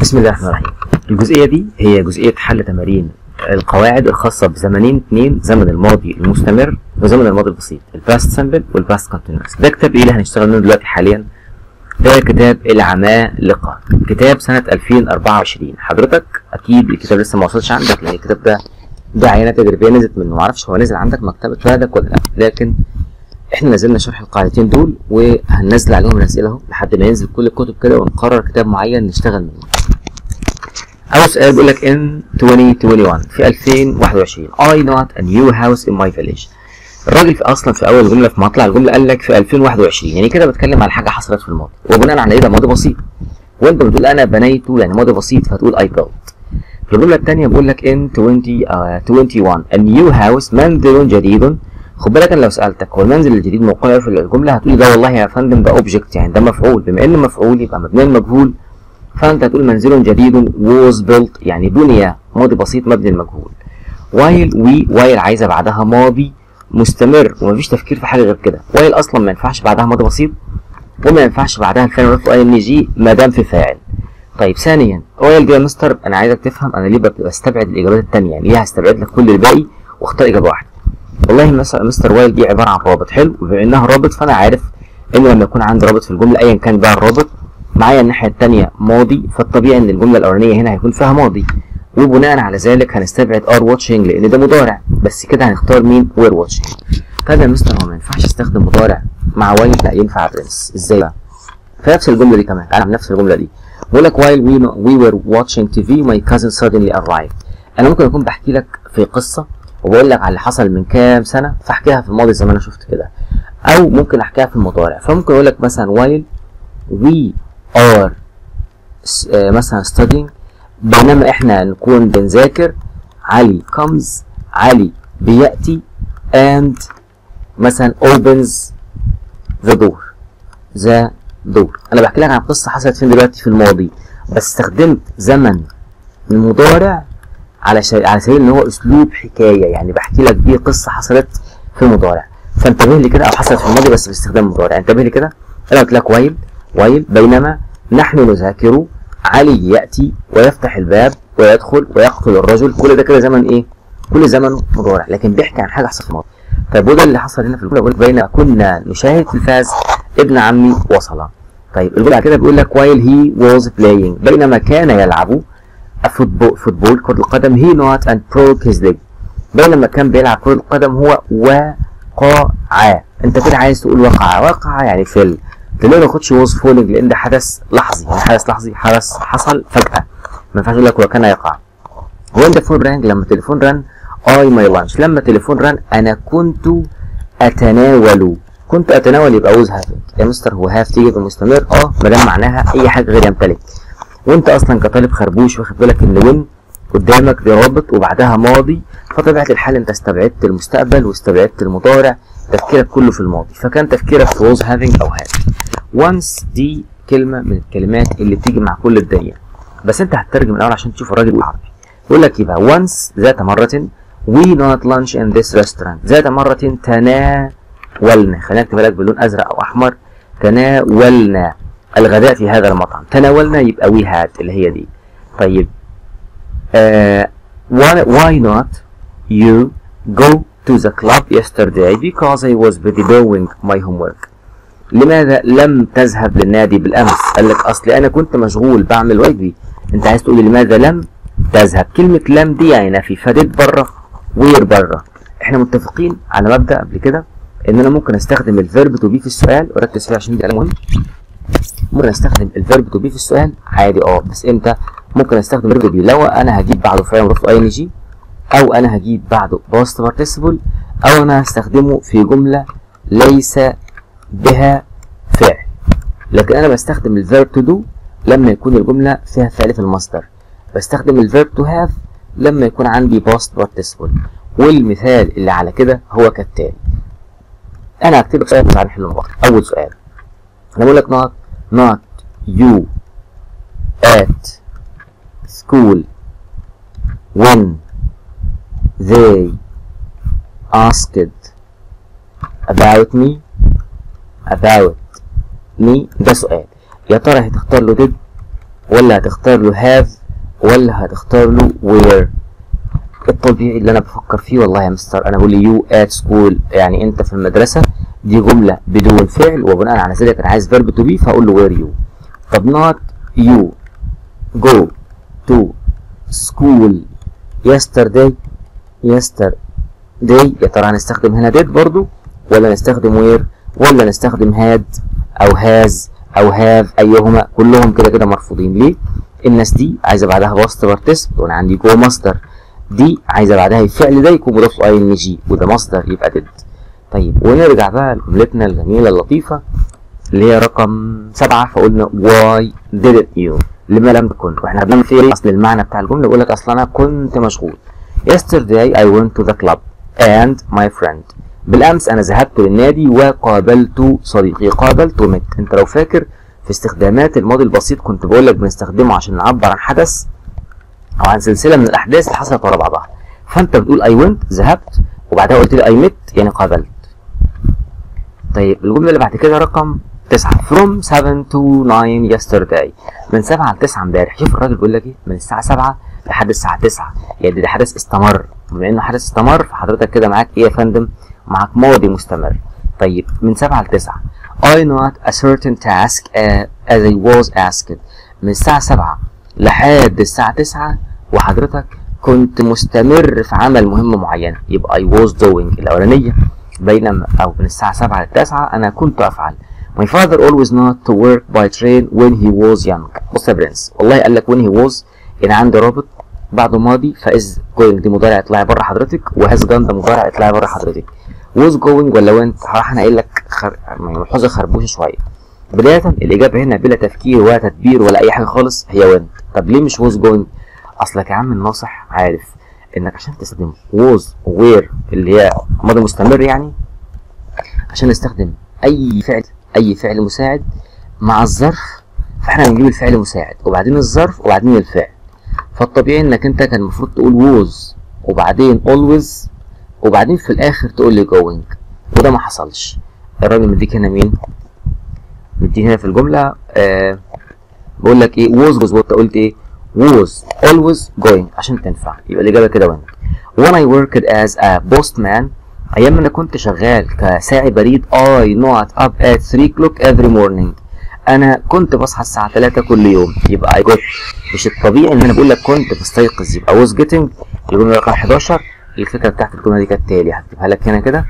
بسم الله الرحمن الرحيم الجزئية دي هي جزئية حل تمارين القواعد الخاصة بزمنين اتنين زمن الماضي المستمر وزمن الماضي البسيط الباست سامبل والباست كونتينوس ده كتاب ايه اللي هنشتغل منه دلوقتي حاليا ده كتاب العمالقة كتاب سنة 2024 حضرتك اكيد الكتاب لسه ما وصلش عندك لان الكتاب ده ده عينة تجريبية نزلت منه معرفش هو نزل عندك مكتبة بلدك ولا لا لكن احنا نزلنا شرح القاعدتين دول وهننزل عليهم الاسئله اهو لحد ما ينزل كل الكتب كده ونقرر كتاب معين نشتغل منه اول سؤال بيقول لك in 2021 في 2021 I not a new house in my village الراجل في اصلا في اول جمله في مطلع الجمله قال لك في 2021 يعني كده بتكلم على حاجه حصلت في الماضي وبناء على ايه ده ماضي بسيط وانت بتقول انا بنيته يعني ماضي بسيط فتقول I built في الجمله الثانيه بيقول لك in 20 uh, 21 a new house منزل جديد خد بالك انا لو سالتك هو المنزل الجديد موقعه في الجمله هتقول ده والله يا فندم ده اوبجكت يعني ده مفعول بما ان مفعول يبقى مبني المجهول فانت هتقول منزل جديد was built يعني بني ماضي بسيط مبني المجهول while we while عايزه بعدها ماضي مستمر ومفيش تفكير في حاجه غير كده while اصلا ما ينفعش بعدها ماضي بسيط وما ينفعش بعدها الفعل مرفوع اي ان جي ما دام في فاعل طيب ثانيا while دي يا مستر انا عايزك تفهم انا ليه بستبعد الاجابات الثانيه يعني ليه هستبعد لك كل الباقي واختار اجابه واحده والله مستر وايل دي عباره عن رابط حلو وبما انها رابط فانا عارف ان لما يكون عندي رابط في الجمله ايا كان بقى الرابط معايا الناحيه الثانيه ماضي فالطبيعي ان الجمله الاولانيه هنا هيكون فيها ماضي وبناء على ذلك هنستبعد ار واتشنج لان ده مضارع بس كده هنختار مين وير واتشنج طيب يا مستر هو ما ينفعش استخدم مضارع مع وايل لا ينفع برنس ازاي بقى في نفس الجمله دي كمان تعالى نفس الجمله دي بقول لك while we, we were watching TV my cousin suddenly arrived انا ممكن اكون بحكي لك في قصه وبقول لك على اللي حصل من كام سنه فاحكيها في الماضي زي ما انا شفت كده او ممكن احكيها في المضارع فممكن اقول لك مثلا while we are uh, مثلا studying بينما احنا نكون بنذاكر علي comes علي بياتي and مثلا opens the door the door انا بحكي لك عن قصه حصلت فين دلوقتي في الماضي بس استخدمت زمن المضارع على شي... على سبيل ان هو اسلوب حكايه يعني بحكي لك دي قصه حصلت في المضارع فانتبه لي كده او حصلت في الماضي بس باستخدام المضارع انتبه لي كده انا قلت لك وايل وايل بينما نحن نذاكر علي ياتي ويفتح الباب ويدخل ويقتل الرجل كل ده كده زمن ايه كل زمن مضارع لكن بيحكي عن حاجه حصلت في الماضي طيب وده اللي حصل هنا في الجمله بيقول بين كنا نشاهد تلفاز ابن عمي وصل طيب الجمله كده بيقول لك while he was playing بينما كان يلعب فوتبول فوتبول كرة القدم he not and broke his leg بينما كان بيلعب كرة القدم هو وقع انت كده عايز تقول وقع وقع يعني فيل ليه ما ناخدش was falling لان ده حدث لحظي يعني حدث لحظي حدث حصل فجأة ما ينفعش اقول لك وكان يقع هو انت فون رانج لما التليفون رن اي ماي لانش لما التليفون رن انا كنت اتناول كنت اتناول يبقى وز هافنج يا مستر هو هاف تيجي بالمستمر اه ما دام معناها اي حاجه غير يمتلك وانت اصلا كطالب خربوش واخد بالك ان وين قدامك دي رابط وبعدها ماضي فطبيعه الحال انت استبعدت المستقبل واستبعدت المضارع تفكيرك كله في الماضي فكان تفكيرك في was having او have once دي كلمه من الكلمات اللي بتيجي مع كل الدنيا بس انت هتترجم الاول عشان تشوف الراجل بالعربي يقول لك يبقى once ذات مره we not lunch in this restaurant ذات مره تناولنا خلينا نكتب لك بلون ازرق او احمر تناولنا الغداء في هذا المطعم تناولنا يبقى we had اللي هي دي طيب uh, why, why not you go to the club yesterday because I was busy doing my homework لماذا لم تذهب للنادي بالامس قال لك اصل انا كنت مشغول بعمل واجبي انت عايز تقول لماذا لم تذهب كلمه لم دي يعني نفي فديت بره وير بره احنا متفقين على مبدا قبل كده ان انا ممكن استخدم الفيرب تو بي في السؤال وركز فيه عشان دي مهم ممكن استخدم الفيرب تو بي في السؤال عادي اه بس امتى ممكن استخدم الفيرب بي لو انا هجيب بعده فعل مرفوع اي ان جي او انا هجيب بعده باست بارتيسيبل او انا هستخدمه في جمله ليس بها فعل لكن انا بستخدم الفيرب تو دو لما يكون الجمله فيها فعل في المصدر بستخدم الفيرب تو هاف لما يكون عندي باست بارتيسيبل والمثال اللي على كده هو كالتالي انا هكتب لك سؤال تعالى نحله مع بعض اول سؤال انا بقول لك not not you at school when they asked about me about me ده سؤال يا ترى هتختار له did ولا هتختار له have ولا هتختار له where الطبيعي اللي انا بفكر فيه والله يا مستر انا بقول يو ات سكول يعني انت في المدرسه دي جمله بدون فعل وبناء على ذلك انا عايز فيرب تو بي فاقول له وير يو طب نوت يو جو تو سكول yesterday yesterday يا ترى هنستخدم هنا did برضو ولا نستخدم وير ولا نستخدم had او has او have ايهما كلهم كده كده مرفوضين ليه الناس دي عايزه بعدها باست بارتيسيبل وانا عندي جو ماستر دي عايزه بعدها الفعل ده يكون مضاف له اي ان جي وده مصدر يبقى ديد طيب ونرجع بقى لجملتنا الجميله اللطيفه اللي هي رقم سبعة فقلنا why didn't you لما لم تكن واحنا بنعمل فيه اصل المعنى بتاع الجمله بيقول لك اصل انا كنت مشغول yesterday I went to the club and my friend بالامس انا ذهبت للنادي وقابلت صديقي قابلت مت انت لو فاكر في استخدامات الماضي البسيط كنت بقول لك بنستخدمه عشان نعبر عن حدث او عن سلسله من الاحداث اللي حصلت ورا بعضها فانت بتقول اي ونت ذهبت وبعدها قلت لي اي مت يعني قابلت طيب الجمله اللي بعد كده رقم 9 from 7 to 9 yesterday من 7 ل 9 امبارح شوف الراجل بيقول لك ايه من الساعه 7 لحد الساعه 9 يعني ده حدث استمر بما انه حدث استمر فحضرتك كده معاك ايه يا فندم معاك ماضي مستمر طيب من 7 ل 9 I not a certain task uh, as I was asked من الساعة 7 لحد الساعة 9 وحضرتك كنت مستمر في عمل مهمة معينة يبقى I was doing الأولانية بينما أو من الساعة 7 ل 9 أنا كنت أفعل My father always not to work by train when he was young بص يا برنس والله قال لك when he was هنا عندي رابط بعده ماضي فإز going دي مضارع اطلعي بره حضرتك وهاز جان ده مضارع اطلعي بره حضرتك was going ولا went صراحة أنا قايل لك خر... ملحوظة خربوشة شوية بداية الإجابة هنا بلا تفكير ولا تدبير ولا أي حاجة خالص هي went طب ليه مش was going أصلك يا عم الناصح عارف إنك عشان تستخدم was where اللي هي ماضي مستمر يعني عشان نستخدم أي فعل أي فعل مساعد مع الظرف فاحنا بنجيب الفعل مساعد وبعدين الظرف وبعدين الفعل فالطبيعي انك انت كان المفروض تقول was وبعدين always وبعدين في الاخر تقول لي going وده ما حصلش الراجل مديك هنا مين مديك هنا في الجمله آه بقول لك ايه was was وانت قلت ايه was always going عشان تنفع يبقى الاجابه كده went when I worked as a postman ايام ما انا كنت شغال كساعي بريد I not up at 3 o'clock every morning انا كنت بصحى الساعه 3 كل يوم يبقى I got مش الطبيعي ان انا بقول لك كنت بستيقظ يبقى was getting الجمله رقم 11 الفكره بتاعت الجمله دي كالتالي هكتبها لك هنا كده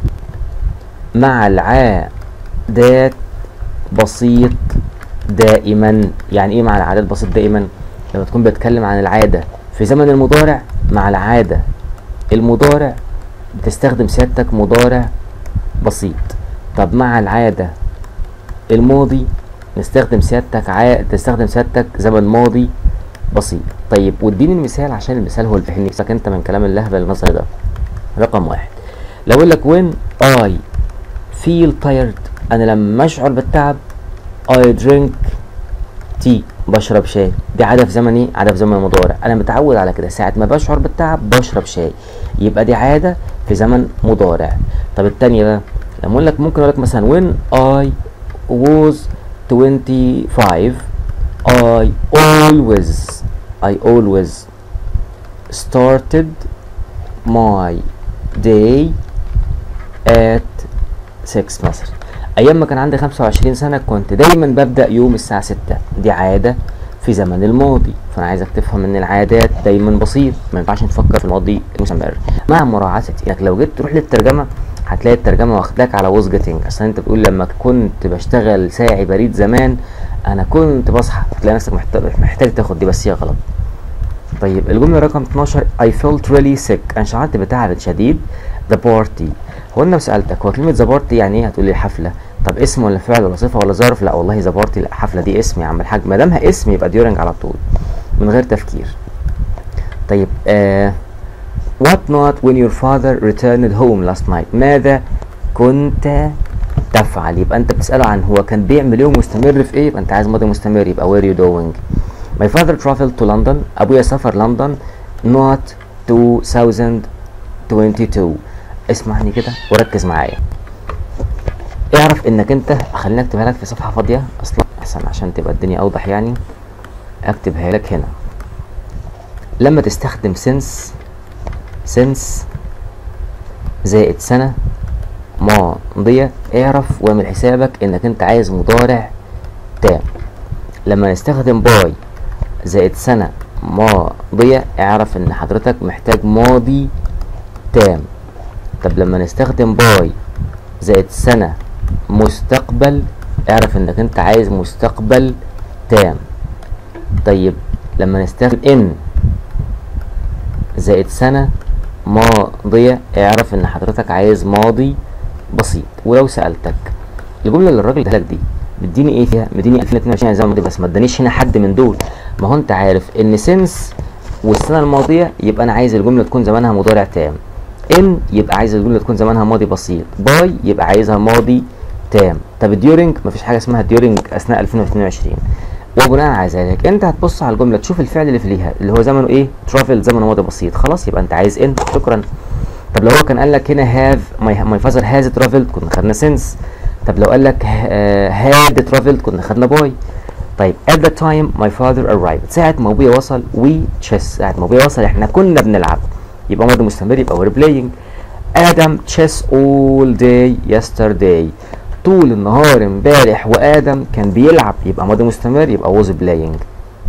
مع العادات بسيط دائما يعني ايه مع العادات بسيط دائما لما تكون بتكلم عن العاده في زمن المضارع مع العاده المضارع بتستخدم سيادتك مضارع بسيط طب مع العاده الماضي نستخدم سيادتك ع... تستخدم سيادتك زمن ماضي بسيط طيب واديني المثال عشان المثال هو اللي فهمني انت من كلام اللهبل النظري ده رقم واحد لو اقول لك when I feel tired انا لما اشعر بالتعب I drink tea بشرب شاي دي عاده في زمن ايه عاده في زمن المضارع انا متعود على كده ساعه ما بشعر بالتعب بشرب شاي يبقى دي عاده في زمن مضارع طب التانية بقى لما اقول لك ممكن اقول لك مثلا when I was 25 I always I always started my day at 6 مثلا ايام ما كان عندي 25 سنه كنت دايما ببدا يوم الساعه 6 دي عاده في زمن الماضي فانا عايزك تفهم ان العادات دايما بسيط ما ينفعش نفكر في الماضي المستمر مع مراعاه انك لو جيت تروح للترجمه هتلاقي الترجمه واخداك على ووز جيتنج اصل انت بتقول لما كنت بشتغل ساعي بريد زمان انا كنت بصحى تلاقي نفسك محتاج, محتاج تاخد دي بس هي غلط طيب الجمله رقم 12 I felt really sick انا شعرت بتعب شديد the party هو انا سالتك هو كلمه ذا بارتي يعني ايه هتقول لي حفله طب اسم ولا فعل ولا صفه ولا ظرف لا والله ذا بارتي لا حفله دي اسم يا عم الحاج ما دامها اسم يبقى ديورنج على طول من غير تفكير طيب آه What not when your father returned home last night ماذا كنت تفعل يبقى انت بتسأله عن هو كان بيعمل ايه ومستمر في ايه يبقى انت عايز ماضي مستمر يبقى where you doing My father traveled to London ابويا سافر لندن not 2022 اسمعني كده وركز معايا اعرف انك انت خليني اكتبها لك في صفحه فاضيه اصلا احسن عشان تبقى الدنيا اوضح يعني اكتبها لك هنا لما تستخدم since since زائد سنة ماضية اعرف واعمل حسابك انك انت عايز مضارع تام لما نستخدم باي زائد سنة ماضية اعرف ان حضرتك محتاج ماضي تام طب لما نستخدم باي زائد سنة مستقبل اعرف انك انت عايز مستقبل تام طيب لما نستخدم ان زائد سنة ماضية اعرف ان حضرتك عايز ماضي بسيط ولو سألتك الجملة اللي الراجل اداها لك دي مديني ايه فيها مديني 2022 زي ما ماضي بس ما ادانيش هنا حد من دول ما هو انت عارف ان سنس والسنة الماضية يبقى انا عايز الجملة تكون زمانها مضارع تام ان يبقى عايز الجملة تكون زمانها ماضي بسيط باي يبقى عايزها ماضي تام طب ديورنج مفيش حاجة اسمها ديورنج اثناء 2022 وبناء على ذلك انت هتبص على الجمله تشوف الفعل اللي فيها اللي هو زمنه ايه ترافل زمنه ماضي بسيط خلاص يبقى انت عايز ان شكرا طب لو هو كان قال لك هنا هاف ماي فازر هاز ترافلد كنا خدنا سنس طب لو قال لك هاد ترافلد كنا خدنا باي طيب at the time my father arrived ساعة ما ابويا وصل we chess ساعة ما ابويا وصل احنا كنا بنلعب يبقى ماضي مستمر يبقى we're playing آدم chess all day yesterday طول النهار امبارح وادم كان بيلعب يبقى ماضي مستمر يبقى was playing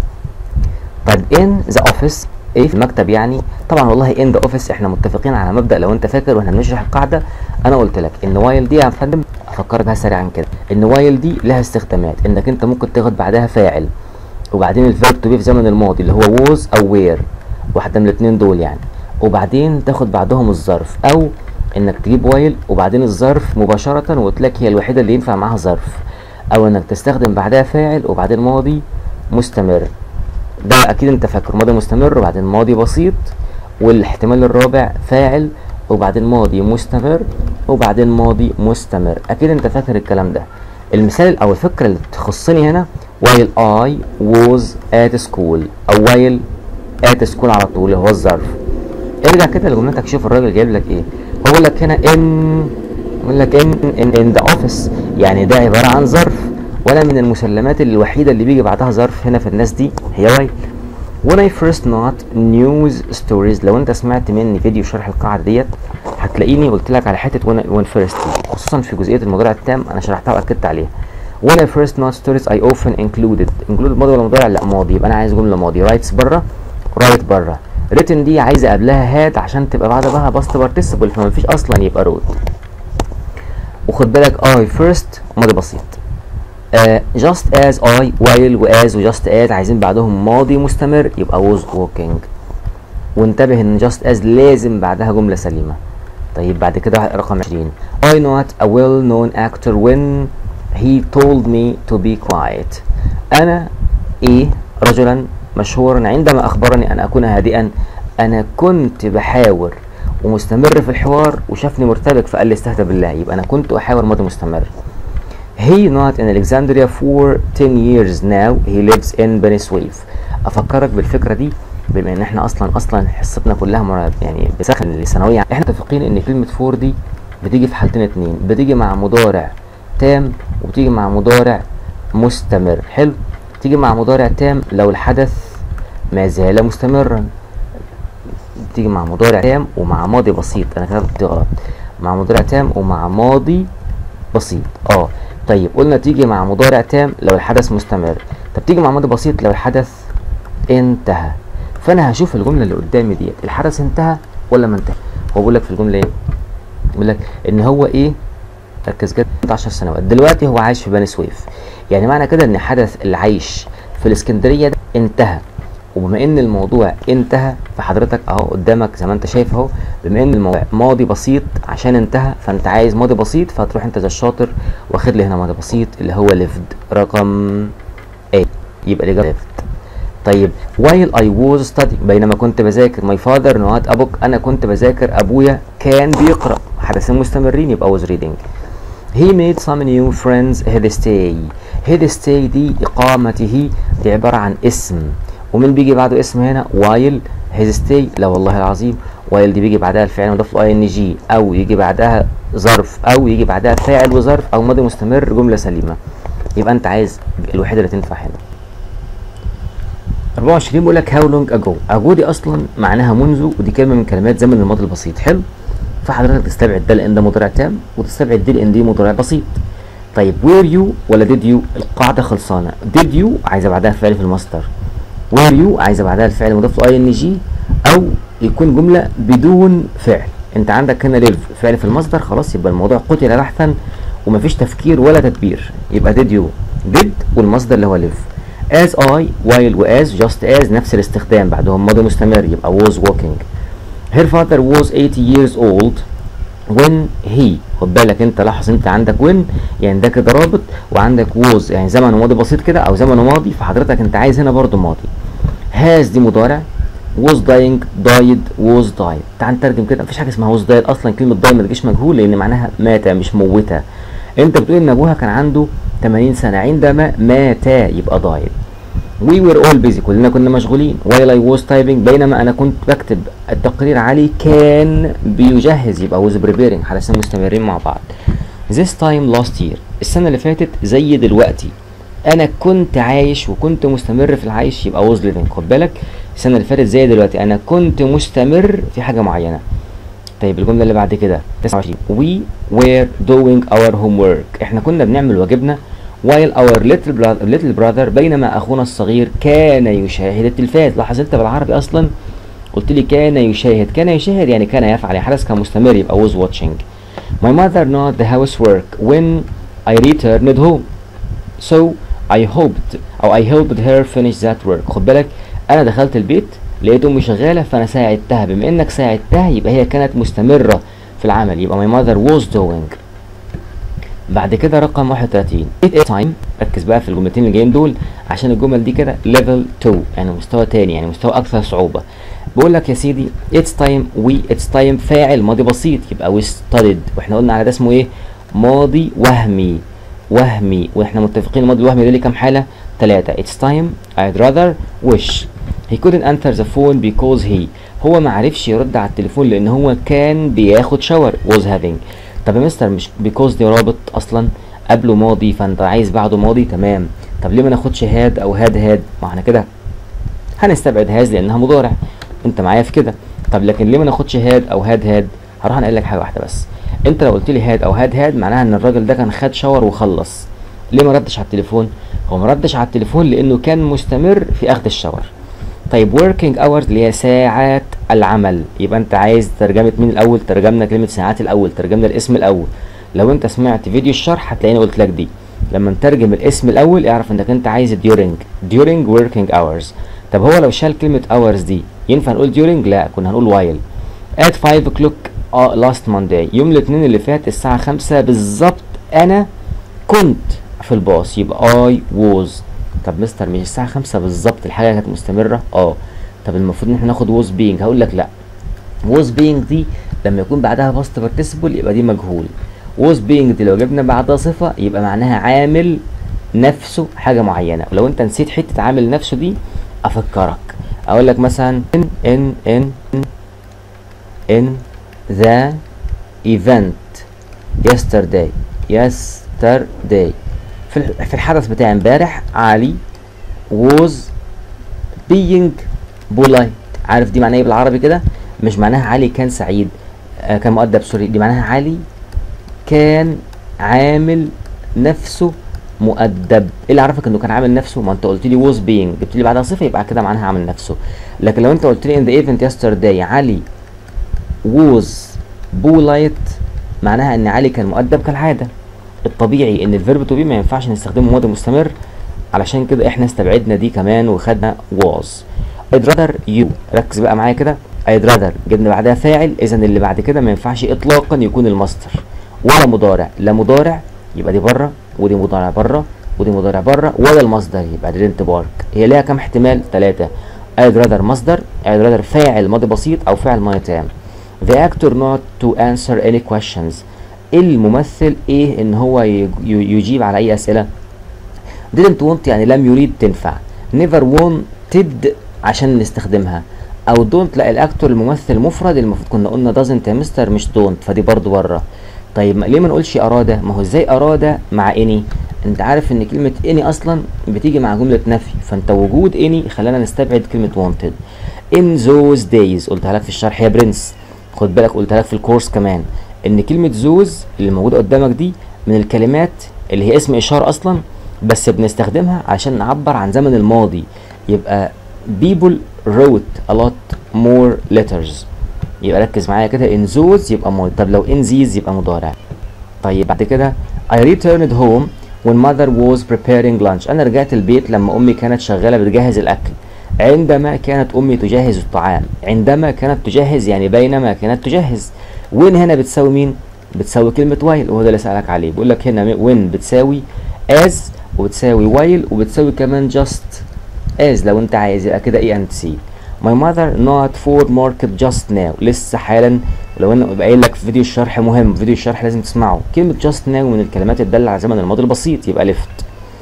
طيب in the office ايه في المكتب يعني طبعا والله in the office احنا متفقين على مبدا لو انت فاكر واحنا بنشرح القاعده انا قلت لك ان while دي يا فندم افكرك بها سريعا كده ان while دي لها استخدامات انك انت ممكن تاخد بعدها فاعل وبعدين الفيرب تو بي في زمن الماضي اللي هو was او were واحده من الاثنين دول يعني وبعدين تاخد بعدهم الظرف او انك تجيب وايل وبعدين الظرف مباشرة وتلاقي هي الوحيدة اللي ينفع معاها ظرف او انك تستخدم بعدها فاعل وبعدين ماضي مستمر ده اكيد انت فاكر ماضي مستمر وبعدين ماضي بسيط والاحتمال الرابع فاعل وبعدين ماضي مستمر وبعدين ماضي مستمر اكيد انت فاكر الكلام ده المثال او الفكرة اللي تخصني هنا while I was at school او while at school على طول هو الظرف ارجع كده لجملتك شوف الراجل جايب لك ايه هو لك هنا ان يقول لك ان ان ان ذا اوفيس يعني ده عباره عن ظرف ولا من المسلمات الوحيده اللي بيجي بعدها ظرف هنا في الناس دي هي واي when I first not news stories لو انت سمعت مني فيديو شرح القاعده ديت هتلاقيني قلت لك على حته when, when first دي خصوصا في جزئيه المضارع التام انا شرحتها واكدت عليها when I first not stories I often included included ماضي ولا مضارع لا ماضي يبقى انا عايز جمله ماضي رايتس بره رايت بره written دي عايزه قبلها هات عشان تبقى بعد بقى باست بارتيسيبل فما فيش اصلا يبقى روت وخد بالك اي فيرست ماضي بسيط uh, just as I while و as و just as عايزين بعدهم ماضي مستمر يبقى was walking وانتبه ان just as لازم بعدها جملة سليمة طيب بعد كده رقم 20 I not a well known actor when he told me to be quiet أنا إيه رجلا مشهورا عندما أخبرني أن أكون هادئا أنا كنت بحاور ومستمر في الحوار وشافني مرتبك فقال لي استهدى بالله يبقى أنا كنت أحاور ماضي مستمر He not in Alexandria for 10 years now he lives in Beni Suef أفكرك بالفكرة دي بما ان احنا اصلا اصلا حصتنا كلها مرة يعني بسخن الثانويه احنا متفقين ان كلمه فور دي بتيجي في حالتين اتنين بتيجي مع مضارع تام وبتيجي مع مضارع مستمر حلو تيجي مع مضارع تام لو الحدث ما زال مستمرا بتيجي مع مضارع تام ومع ماضي بسيط انا كتبت غلط مع مضارع تام ومع ماضي بسيط اه طيب قلنا تيجي مع مضارع تام لو الحدث مستمر طب تيجي مع ماضي بسيط لو الحدث انتهى فانا هشوف الجمله اللي قدامي ديت الحدث انتهى ولا ما انتهى هو بيقول لك في الجمله ايه بيقول لك ان هو ايه ركز كده 10 سنوات دلوقتي هو عايش في بني سويف يعني معنى كده ان حدث العيش في الاسكندريه ده انتهى وبما ان الموضوع انتهى فحضرتك اهو قدامك زي ما انت شايف اهو بما ان الموضوع ماضي بسيط عشان انتهى فانت عايز ماضي بسيط فتروح انت زي الشاطر واخد لي هنا ماضي بسيط اللي هو ليفد رقم A يبقى الاجابه ليفد طيب while I was studying بينما كنت بذاكر my father not a book انا كنت بذاكر ابويا كان بيقرا حدثين مستمرين يبقى was reading he made some new friends his stay his stay دي اقامته دي عباره عن اسم ومين بيجي بعده اسم هنا while his stay لا والله العظيم while دي بيجي بعدها الفعل مضاف له ان جي او يجي بعدها ظرف او يجي بعدها فاعل وظرف او ماضي مستمر جمله سليمه يبقى انت عايز الوحيده اللي تنفع هنا 24 بيقول لك هاو لونج اجو اجو دي اصلا معناها منذ ودي كلمه من كلمات زمن الماضي البسيط حلو فحضرتك تستبعد ده لان ده مضارع تام وتستبعد دي لان دي مضارع بسيط طيب وير يو ولا ديد يو القاعده خلصانه ديد يو عايزه بعدها فعل في المصدر وير يو عايزه بعدها الفعل مضاف له اي ان جي او يكون جمله بدون فعل انت عندك هنا ليف فعل في المصدر خلاص يبقى الموضوع قتل بحثا ومفيش تفكير ولا تدبير يبقى did you did والمصدر اللي هو live as I while و as just as نفس الاستخدام بعدهم ماضي مستمر يبقى was walking her father was 80 years old when he خد بالك انت لاحظ انت عندك when يعني ده كده رابط وعندك was يعني زمن وماضي بسيط كده او زمن وماضي فحضرتك انت عايز هنا برضو ماضي has دي مضارع was dying died was died تعال نترجم كده مفيش حاجه اسمها was died اصلا كلمه die ما تجيش مجهول لان معناها مات مش موتة انت بتقول ان ابوها كان عنده 80 سنه عندما مات يبقى died we were all busy كلنا كنا مشغولين while I was typing بينما انا كنت بكتب التقرير علي كان بيجهز يبقى was preparing على اساس مستمرين مع بعض this time last year السنه اللي فاتت زي دلوقتي انا كنت عايش وكنت مستمر في العيش يبقى was living خد بالك السنه اللي فاتت زي دلوقتي انا كنت مستمر في حاجه معينه طيب الجمله اللي بعد كده 29 we were doing our homework احنا كنا بنعمل واجبنا while our little brother, little brother بينما اخونا الصغير كان يشاهد التلفاز لاحظ انت بالعربي اصلا قلت لي كان يشاهد كان يشاهد يعني كان يفعل يعني حدث كان مستمر يبقى was watching my mother not the housework when I returned home so I hoped او I helped her finish that work خد بالك انا دخلت البيت لقيت امي شغاله فانا ساعدتها بما انك ساعدتها يبقى هي كانت مستمره في العمل يبقى my mother was doing بعد كده رقم 31 it is time ركز بقى في الجملتين اللي جايين دول عشان الجمل دي كده level 2 يعني مستوى تاني يعني مستوى اكثر صعوبه بقول لك يا سيدي it's time we it's time فاعل ماضي بسيط يبقى we studied واحنا قلنا على ده اسمه ايه ماضي وهمي وهمي واحنا متفقين الماضي الوهمي ده ليه كام حاله ثلاثه it's time I'd rather wish he couldn't answer the phone because he هو ما عرفش يرد على التليفون لان هو كان بياخد شاور was having طب يا مستر مش because دي رابط اصلا قبله ماضي فانت عايز بعده ماضي تمام طب ليه ما ناخدش هاد او هاد هاد ما احنا كده هنستبعد هاز لانها مضارع انت معايا في كده طب لكن ليه ما ناخدش هاد او هاد هاد هروح انا اقول لك حاجه واحده بس انت لو قلت لي هاد او هاد هاد معناها ان الراجل ده كان خد شاور وخلص ليه ما ردش على التليفون هو ما ردش على التليفون لانه كان مستمر في اخذ الشاور طيب working hours اللي هي ساعات العمل يبقى انت عايز ترجمة مين الاول ترجمنا كلمة ساعات الاول ترجمنا الاسم الاول لو انت سمعت فيديو الشرح هتلاقيني قلت لك دي لما نترجم الاسم الاول اعرف انك انت عايز during during working hours طب هو لو شال كلمة hours دي ينفع نقول during لا كنا هنقول while at 5 o'clock uh, last Monday يوم الاثنين اللي فات الساعة 5 بالظبط انا كنت في الباص يبقى I was طب مستر مش الساعة 5 بالظبط الحاجة كانت مستمرة اه طب المفروض ان احنا ناخد was being هقول لك لا was being دي لما يكون بعدها past participle يبقى دي مجهول was being دي لو جبنا بعدها صفة يبقى معناها عامل نفسه حاجة معينة ولو انت نسيت حتة عامل نفسه دي افكرك اقول لك مثلا in in in in the event yesterday yesterday في الح- في الحدث بتاع امبارح علي was being polite عارف دي معناها ايه بالعربي كده مش معناها علي كان سعيد آه كان مؤدب سوري دي معناها علي كان عامل نفسه مؤدب ايه اللي عرفك انه كان عامل نفسه ما انت قلت لي was being جبت لي بعدها صفه يبقى كده معناها عامل نفسه لكن لو انت قلت لي in the event yesterday علي was polite معناها ان علي كان مؤدب كالعاده الطبيعي ان الفيرب تو بي ما ينفعش نستخدمه ماضي مستمر علشان كده احنا استبعدنا دي كمان وخدنا was I'd rather you ركز بقى معايا كده I'd rather جبنا بعدها فاعل اذا اللي بعد كده ما ينفعش اطلاقا يكون المصدر ولا مضارع لا مضارع يبقى دي بره ودي مضارع بره ودي مضارع بره ولا المصدر يبقى دي didn't work هي ليها كام احتمال ثلاثة I'd rather مصدر I'd rather فاعل ماضي بسيط او فاعل ماضي تام The actor not to answer any questions الممثل ايه ان هو يج- ي- يجيب على اي اسئله didn't want يعني لم يريد تنفع never wanted عشان نستخدمها او don't لا الاكتور الممثل مفرد المفروض كنا قلنا doesn't يا مستر مش don't فدي برضو بره طيب ما- ليه ما نقولش اراد ما هو ازاي اراد مع اني انت عارف ان كلمة اني اصلا بتيجي مع جملة نفي فانت وجود اني خلانا نستبعد كلمة wanted in those days قلتها لك في الشرح يا برنس خد بالك قلتها لك في الكورس كمان ان كلمة those اللي موجودة قدامك دي من الكلمات اللي هي اسم اشارة اصلا بس بنستخدمها عشان نعبر عن زمن الماضي يبقى people wrote a lot more letters يبقى ركز معايا كده in those يبقى ماضي طب لو in these يبقى مضارع طيب بعد كده I returned home when mother was preparing lunch أنا رجعت البيت لما أمي كانت شغالة بتجهز الأكل عندما كانت أمي تجهز الطعام عندما كانت تجهز يعني بينما كانت تجهز وين هنا بتساوي مين بتساوي كلمة while وهو ده اللي سألك عليه بيقول لك هنا when بتساوي as وبتساوي while وبتساوي كمان just as لو انت عايز يبقى كده ايه and see My mother not for market just now لسه حالا ولو انا ببقى قايل لك في فيديو الشرح مهم فيديو الشرح لازم تسمعه كلمة just now من الكلمات الدالة على زمن الماضي البسيط يبقى left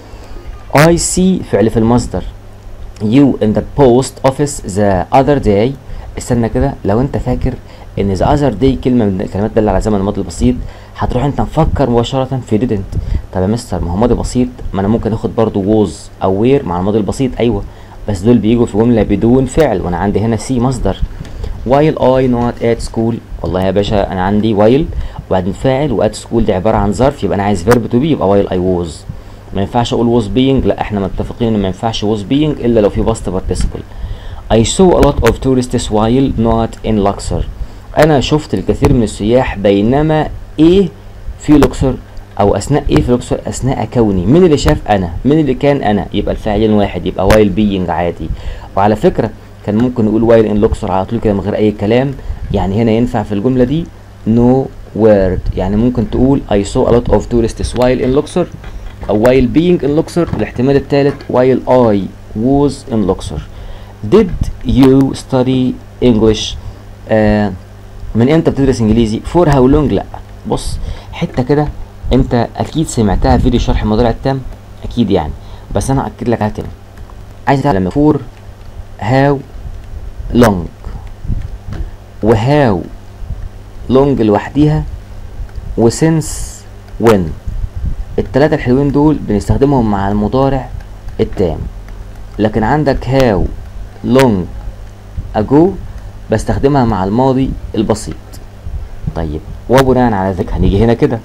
I see فعل في المصدر you in the post office the other day استنى كده لو انت فاكر ان the other day كلمة من الكلمات الدالة على زمن الماضي البسيط هتروح انت مفكر مباشرة في didn't طب يا مستر ما هو ماضي بسيط ما انا ممكن اخد برضو was او were مع الماضي البسيط ايوه بس دول بيجوا في جملة بدون فعل وانا عندي هنا سي مصدر while I not at school والله يا باشا انا عندي while وبعدين فاعل و at school دي عبارة عن ظرف يبقى انا عايز verb to be يبقى while I was ما ينفعش اقول was being لا احنا متفقين ان ما ينفعش was being الا لو في past participle I saw a lot of tourists while not in Luxor انا شفت الكثير من السياح بينما ايه في لوكسور او اثناء ايه في لوكسور اثناء كوني مين اللي شاف انا مين اللي كان انا يبقى الفاعل واحد يبقى while being عادي وعلى فكرة كان ممكن نقول while in لوكسور على طول كده من غير اي كلام يعني هنا ينفع في الجملة دي no word يعني ممكن تقول I saw a lot of tourists while in Luxor أو while being in Luxor الاحتمال الثالث while I was in Luxor did you study English آه من امتى بتدرس انجليزي for how long لا بص حته كده انت اكيد سمعتها في فيديو شرح المضارع التام اكيد يعني بس انا اكد لك عليها تاني عايز تعلم for how long وهاو لونج لوحديها وسنس وين التلاتة الحلوين دول بنستخدمهم مع المضارع التام لكن عندك هاو لونج اجو بستخدمها مع الماضي البسيط طيب وبناء على ذلك هنيجي هنا كده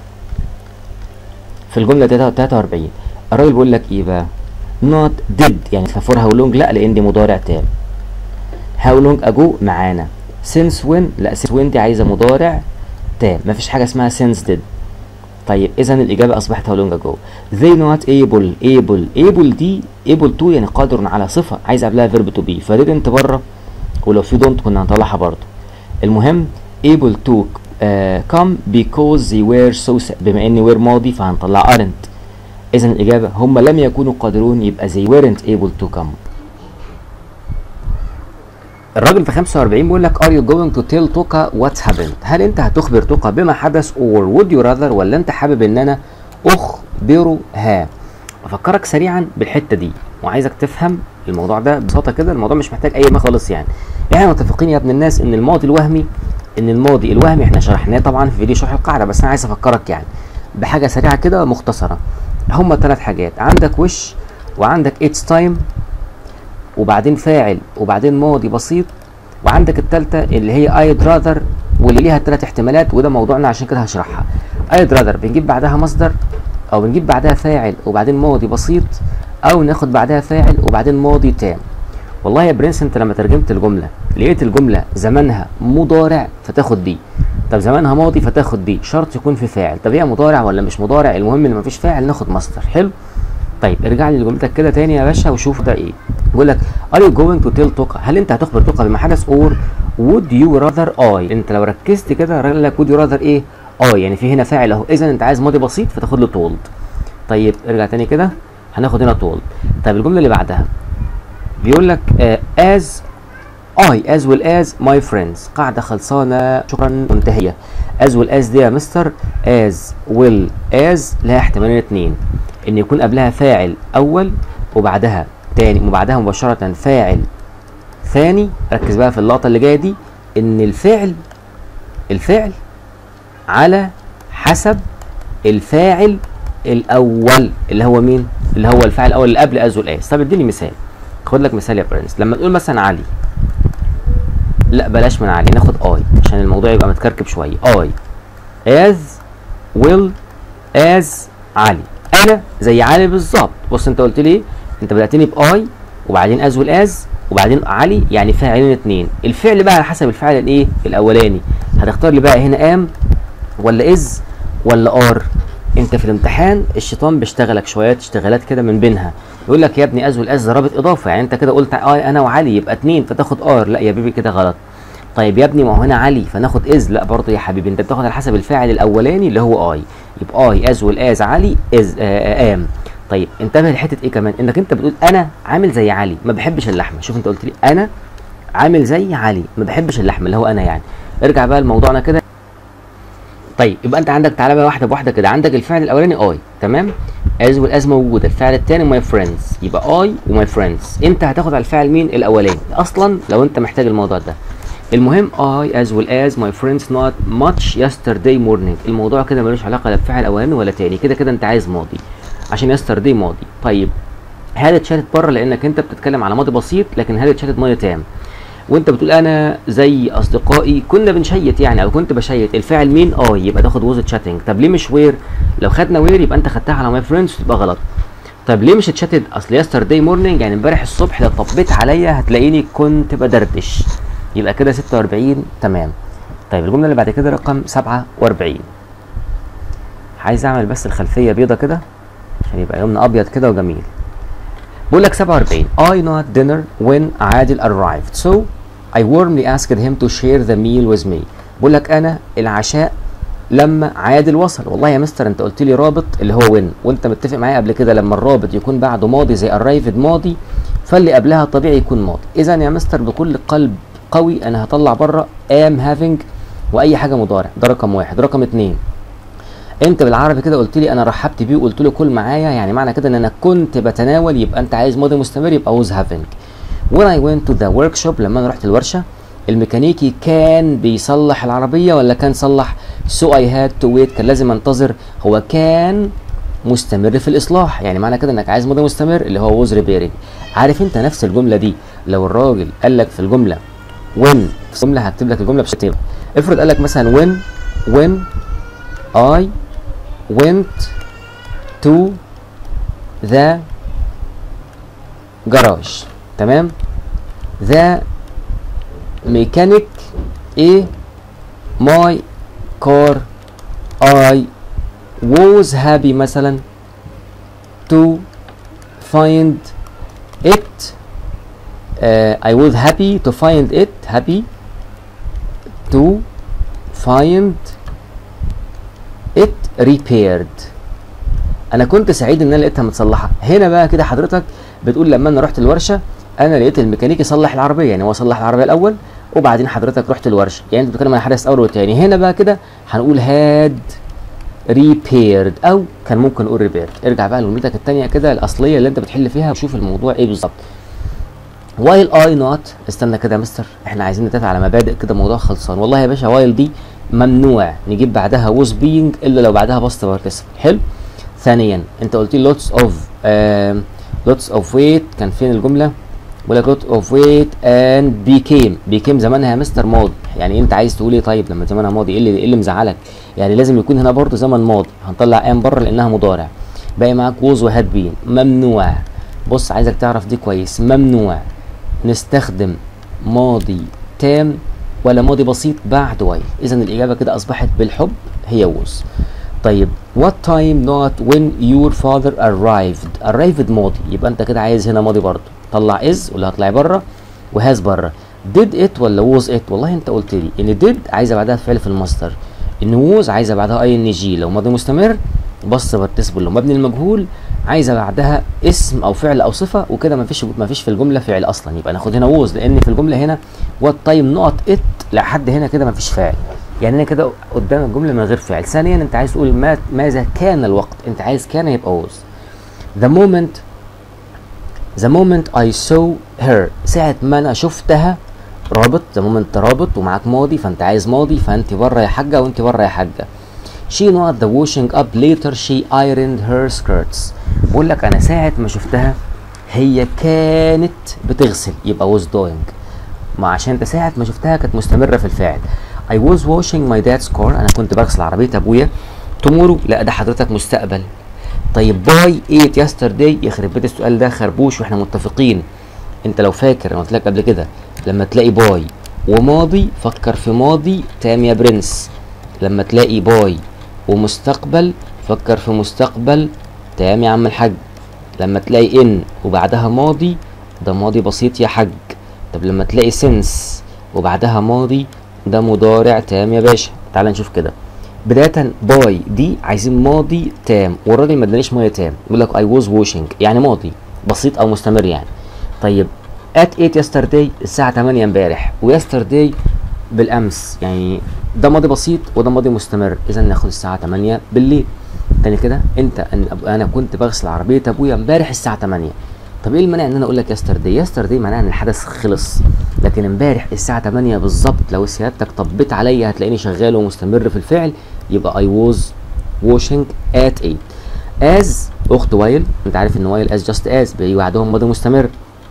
في الجملة 43 الراجل بيقول لك ايه بقى not did يعني فور هاو لونج لا لان دي مضارع تام هاو لونج اجو معانا since when لا since when دي عايزه مضارع تام مفيش حاجه اسمها since did طيب اذا الاجابه اصبحت how long ago they not able able able دي able to يعني قادر على صفه عايز قبلها verb to be فdidn't بره ولو في don't كنا هنطلعها برضه المهم able to uh, come because they were so sad بما ان were ماضي فهنطلع aren't اذا الاجابه هم لم يكونوا قادرون يبقى they weren't able to come الراجل في 45 بيقول لك are you going to tell توكا what's happened هل انت هتخبر توكا بما حدث or would you rather ولا انت حابب ان انا اخبرها افكرك سريعا بالحته دي وعايزك تفهم الموضوع ده ببساطه كده الموضوع مش محتاج اي ما خالص يعني احنا متفقين يا ابن الناس ان الماضي الوهمي ان الماضي الوهمي احنا شرحناه طبعا في فيديو شرح القاعده بس انا عايز افكرك يعني بحاجه سريعه كده مختصره هما ثلاث حاجات عندك وش وعندك اتس تايم وبعدين فاعل وبعدين ماضي بسيط وعندك التالتة اللي هي I'd rather واللي ليها ثلاث احتمالات وده موضوعنا عشان كده هشرحها I'd rather بنجيب بعدها مصدر او بنجيب بعدها فاعل وبعدين ماضي بسيط او ناخد بعدها فاعل وبعدين ماضي تام والله يا برنس انت لما ترجمت الجملة لقيت الجملة زمانها مضارع فتاخد دي طب زمانها ماضي فتاخد دي شرط يكون في فاعل طب هي مضارع ولا مش مضارع المهم ان مفيش فاعل ناخد مصدر حلو طيب ارجع لي لجملتك كده تاني يا باشا وشوف ده ايه بيقول لك are you going to tell توكا هل انت هتخبر توكا بما حدث اور would you rather I انت لو ركزت كده الراجل لك would you rather ايه I يعني في هنا فاعل اهو اذا انت عايز ماضي بسيط فتاخد له told طيب ارجع تاني كده هناخد هنا told طيب الجمله اللي بعدها بيقول لك uh, as I as well as my friends قاعدة خلصانة شكرا منتهية as well as دي يا مستر as well as لها احتمالين اتنين ان يكون قبلها فاعل اول وبعدها تاني وبعدها مباشرة فاعل ثاني ركز بقى في اللقطة اللي جاية دي ان الفعل الفعل على حسب الفاعل الاول اللي هو مين اللي هو الفعل الاول اللي قبل از والاس طب اديني مثال خد لك مثال يا برنس لما تقول مثلا علي لا بلاش من علي ناخد اي عشان الموضوع يبقى متكركب شويه اي از ويل از علي انا زي علي بالظبط بص انت قلت لي ايه انت بداتني باي وبعدين از والاز وبعدين علي يعني فاعلين اتنين الفعل بقى على حسب الفعل الايه الاولاني هتختار لي بقى هنا ام ولا از ولا ار انت في الامتحان الشيطان بيشتغلك شويات اشتغالات كده من بينها يقول لك يا ابني از والاز ضربت اضافه يعني انت كده قلت اي انا وعلي يبقى اتنين فتاخد ار لا يا بيبي كده غلط طيب يا ابني ما هو هنا علي فناخد از لا برضه يا حبيبي انت بتاخد على حسب الفاعل الاولاني اللي هو اي يبقى اي از والاز علي از آه ام طيب انتبه لحته ايه كمان انك انت بتقول انا عامل زي علي ما بحبش اللحمه شوف انت قلت لي انا عامل زي علي ما بحبش اللحمه اللي هو انا يعني ارجع بقى لموضوعنا كده طيب يبقى انت عندك تعالى بقى واحده بواحده كده عندك الفعل الاولاني اي تمام از والاز موجوده الفعل الثاني ماي فريندز يبقى اي وماي فريندز انت هتاخد على الفعل مين الاولاني اصلا لو انت محتاج الموضوع ده المهم I as well as my friends not much yesterday morning الموضوع كده ملوش علاقه لا بفعل اولاني ولا تاني كده كده انت عايز ماضي عشان yesterday ماضي طيب هل اتشالت بره لانك انت بتتكلم على ماضي بسيط لكن هل اتشالت ماضي تام وانت بتقول انا زي اصدقائي كنا بنشيت يعني او كنت بشيت الفاعل مين اه يبقى تاخد ووز تشاتنج طب ليه مش وير لو خدنا وير يبقى انت خدتها على ماي فريندز تبقى غلط طب ليه مش اتشاتد اصل يسترداي مورنينج يعني امبارح الصبح لو طبيت عليا هتلاقيني كنت بدردش يبقى كده 46 تمام طيب الجمله اللي بعد كده رقم 47 عايز اعمل بس الخلفيه بيضه كده عشان يبقى يومنا ابيض كده وجميل بقول لك 47 I not dinner when عادل arrived so I warmly asked him to share the meal with me بقول لك انا العشاء لما عادل وصل والله يا مستر انت قلت لي رابط اللي هو وين وانت متفق معايا قبل كده لما الرابط يكون بعده ماضي زي arrived ماضي فاللي قبلها طبيعي يكون ماضي اذا يا مستر بكل قلب قوي انا هطلع بره am having واي حاجه مضارع ده رقم واحد رقم اتنين انت بالعربي كده قلت لي انا رحبت بيه وقلت له كل معايا يعني معنى كده ان انا كنت بتناول يبقى انت عايز ماضي مستمر يبقى was having when I went to the workshop لما انا رحت الورشه الميكانيكي كان بيصلح العربيه ولا كان صلح so I had to wait كان لازم انتظر هو كان مستمر في الاصلاح يعني معنى كده انك عايز ماضي مستمر اللي هو was repairing عارف انت نفس الجمله دي لو الراجل قال لك في الجمله when في الجمله هكتب لك الجمله بشكل افرض قال لك مثلا when when I went to the garage تمام the mechanic a my car I was happy مثلا to find it uh, I was happy to find it happy to find it repaired انا كنت سعيد ان انا لقيتها متصلحه هنا بقى كده حضرتك بتقول لما انا رحت الورشه انا لقيت الميكانيكي صلح العربيه يعني هو صلح العربيه الاول وبعدين حضرتك رحت الورشه يعني انت بتتكلم عن حدث اول والتاني هنا بقى كده هنقول هاد ريبيرد او كان ممكن نقول ريبيرد ارجع بقى لجملتك الثانيه كده الاصليه اللي انت بتحل فيها وشوف الموضوع ايه بالظبط وايل اي نوت استنى كده يا مستر احنا عايزين نتفق على مبادئ كده موضوع خلصان والله يا باشا وايل دي ممنوع نجيب بعدها ووز بينج الا لو بعدها باست بارتيسيبل حلو ثانيا انت قلت لي لوتس اوف لوتس اوف ويت كان فين الجمله بقول لك لوت اوف ويت اند بيكيم بيكيم زمانها يا مستر ماضي يعني انت عايز تقول ايه طيب لما زمانها ماضي ايه اللي ايه اللي مزعلك يعني لازم يكون هنا برضه زمن ماضي هنطلع ام بره لانها مضارع باقي معاك ووز وهاد بين ممنوع بص عايزك تعرف دي كويس ممنوع نستخدم ماضي تام ولا ماضي بسيط بعد وايل اذا الاجابه كده اصبحت بالحب هي ووز طيب what time not when your father arrived arrived ماضي يبقى انت كده عايز هنا ماضي برضه طلع از واللي هطلع بره وهاز بره did it ولا was it والله انت قلت لي ان did عايزه بعدها فعل في المصدر ان was عايزه بعدها اي ان جي لو ماضي مستمر بص بارتيسيبل لو مبني المجهول عايزه بعدها اسم او فعل او صفه وكده مفيش مفيش في الجمله فعل اصلا يبقى ناخد هنا ووز لان في الجمله هنا وات تايم نقط ات لحد هنا كده مفيش فاعل يعني انا كده قدام الجمله من غير فعل ثانيا انت عايز تقول ما ماذا كان الوقت انت عايز كان يبقى ووز the moment the moment I saw her ساعة ما انا شفتها رابط the moment رابط ومعاك ماضي فانت عايز ماضي فانت بره يا حاجه وانت بره يا حاجه she not the washing up later she ironed her skirts بقول لك انا ساعه ما شفتها هي كانت بتغسل يبقى was doing ما عشان انت ساعه ما شفتها كانت مستمره في الفعل I was washing my dad's car انا كنت بغسل عربيه ابويا tomorrow لا ده حضرتك مستقبل طيب باي ايت يسترداي يخرب بيت السؤال ده خربوش واحنا متفقين انت لو فاكر انا قلت لك قبل كده لما تلاقي باي وماضي فكر في ماضي تام يا برنس لما تلاقي باي ومستقبل فكر في مستقبل تام يا عم الحاج لما تلاقي ان وبعدها ماضي ده ماضي بسيط يا حاج طب لما تلاقي سنس وبعدها ماضي ده مضارع تام يا باشا تعال نشوف كده بداية باي دي عايزين ماضي تام والراجل ما ادانيش ماضي تام يقول لك اي واز واشنج يعني ماضي بسيط او مستمر يعني طيب ات 8 يسترداي الساعة 8 امبارح ويسترداي بالامس يعني ده ماضي بسيط وده ماضي مستمر اذا ناخد الساعة 8 بالليل تاني كده انت أن- انا كنت بغسل عربية ابويا امبارح الساعة 8 طب ايه المانع ان انا اقول لك يسترداي يسترداي معناها ان الحدث خلص لكن امبارح الساعة 8 بالظبط لو سيادتك طبيت عليا هتلاقيني شغال ومستمر في الفعل يبقى I was washing at 8 as اخت وايل انت عارف ان وايل as just as بيجي بعدهم ماضي مستمر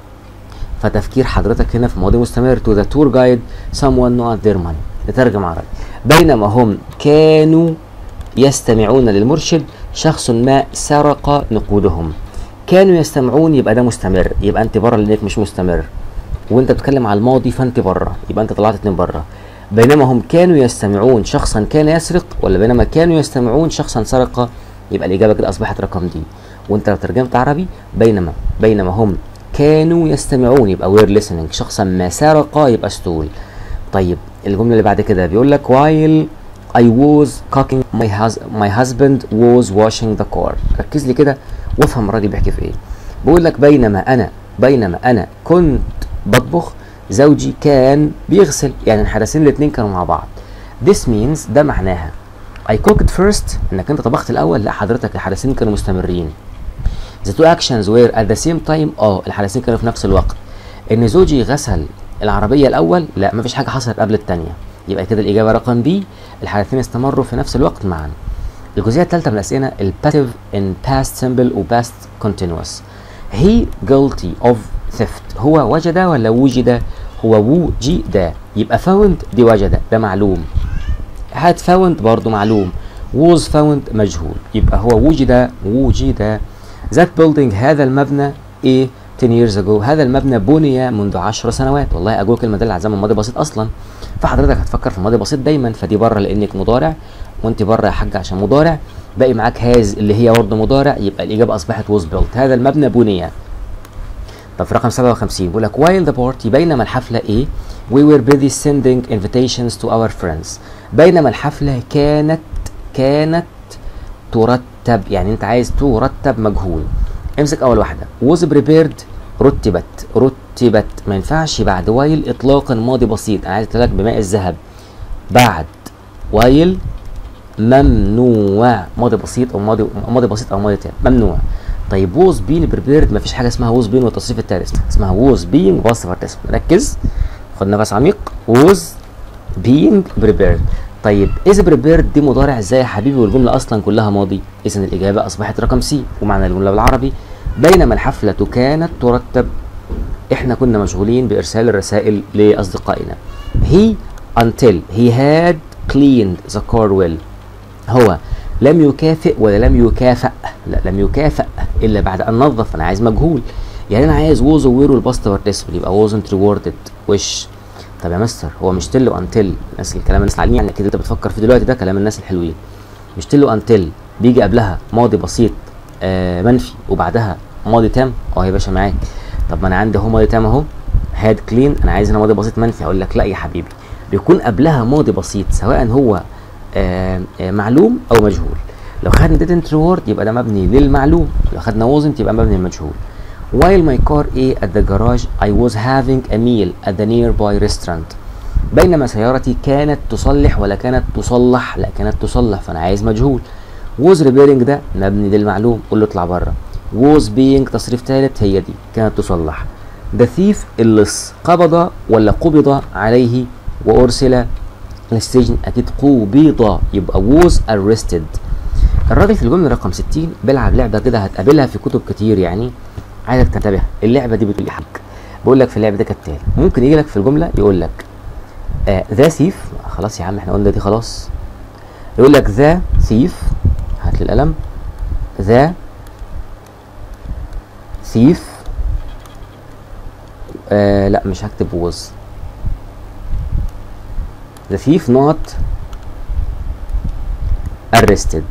فتفكير حضرتك هنا في ماضي مستمر to the tour guide someone not their money نترجم عربي بينما هم كانوا يستمعون للمرشد شخص ما سرق نقودهم كانوا يستمعون يبقى ده مستمر يبقى انت بره لانك مش مستمر وانت بتتكلم على الماضي فانت بره يبقى انت طلعت اتنين بره بينما هم كانوا يستمعون شخصا كان يسرق ولا بينما كانوا يستمعون شخصا سرق يبقى الاجابه كده اصبحت رقم دي وانت لو ترجمت عربي بينما بينما هم كانوا يستمعون يبقى وير listening شخصا ما سرق يبقى ستول طيب الجمله اللي بعد كده بيقول لك while I was cooking my, hus my husband was washing the car ركز لي كده وافهم الراجل بيحكي في ايه بيقول لك بينما انا بينما انا كنت بطبخ زوجي كان بيغسل يعني الحدثين الاثنين كانوا مع بعض this means ده معناها I cooked first انك انت طبخت الاول لا حضرتك الحدثين كانوا مستمرين the two actions were at the same time اه الحدثين كانوا في نفس الوقت ان زوجي غسل العربيه الاول لا مفيش حاجه حصلت قبل الثانيه يبقى كده الاجابه رقم بي الحدثين استمروا في نفس الوقت معا الجزئيه الثالثه من الاسئله الباسيف ان past simple و past continuous he guilty of theft هو وجد ولا وجد هو وجد يبقى found دي وجد ده معلوم had found برضو معلوم was found مجهول يبقى هو وجد وجد that building هذا المبنى ايه 10 years ago هذا المبنى بني منذ 10 سنوات والله اقول كلمه دل على زمن ماضي بسيط اصلا فحضرتك هتفكر في ماضي بسيط دايما فدي بره لانك مضارع وانت بره يا حاج عشان مضارع باقي معاك هاز اللي هي برضه مضارع يبقى الاجابه اصبحت was built هذا المبنى بني طب في رقم 57 بيقول لك while the party بينما الحفله ايه we were busy sending invitations to our friends بينما الحفله كانت كانت ترتب يعني انت عايز ترتب مجهول امسك اول واحده was prepared رتبت رتبت ما ينفعش بعد وايل اطلاقا ماضي بسيط انا عايز لك بماء الذهب بعد وايل ممنوع ماضي بسيط او ماضي ماضي بسيط او ماضي تام ممنوع طيب was being prepared مفيش حاجه اسمها was being والتصريف الثالث اسمها was being وباست participle ركز خد نفس عميق was being prepared طيب is prepared دي مضارع ازاي يا حبيبي والجمله اصلا كلها ماضي اذا الاجابه اصبحت رقم سي ومعنى الجمله بالعربي بينما الحفله كانت ترتب احنا كنا مشغولين بارسال الرسائل لاصدقائنا he until he had cleaned the car well هو لم يكافئ ولا لم يكافئ لا لم يكافئ الا بعد ان نظف انا عايز مجهول يعني انا عايز ووز وير والباست بارتيسيبل يبقى wasn't rewarded وش طب يا مستر هو مش تل وانتل الناس الكلام الناس العالمين يعني كده انت بتفكر فيه دلوقتي ده كلام الناس الحلوين مش تل وانتل بيجي قبلها ماضي بسيط آه منفي وبعدها ماضي تام اه يا باشا معاك طب ما انا عندي اهو ماضي تام اهو هاد كلين انا عايز هنا ماضي بسيط منفي اقول لك لا يا حبيبي بيكون قبلها ماضي بسيط سواء هو آه آه معلوم او مجهول لو خدنا didn't reward يبقى ده مبني للمعلوم لو خدنا wasn't يبقى مبني للمجهول while my car A at the garage I was having a meal at the nearby restaurant بينما سيارتي كانت تصلح ولا كانت تصلح لا كانت تصلح فانا عايز مجهول was repairing ده مبني للمعلوم قول له اطلع بره was being تصريف ثالث هي دي كانت تصلح the thief اللص قبض ولا قبض عليه وارسل السجن اكيد قوبض يبقى was arrested الراجل في الجمله رقم 60 بيلعب لعبه كده هتقابلها في كتب كتير يعني عايزك تنتبه اللعبه دي بتقول ايه حاج بقول لك في اللعبه دي كالتالي ممكن يجي لك في الجمله يقول لك ذا ثيف خلاص يا عم احنا قلنا دي خلاص يقول لك ذا ثيف هات لي القلم ذا ثيف آه لا مش هكتب was the thief not arrested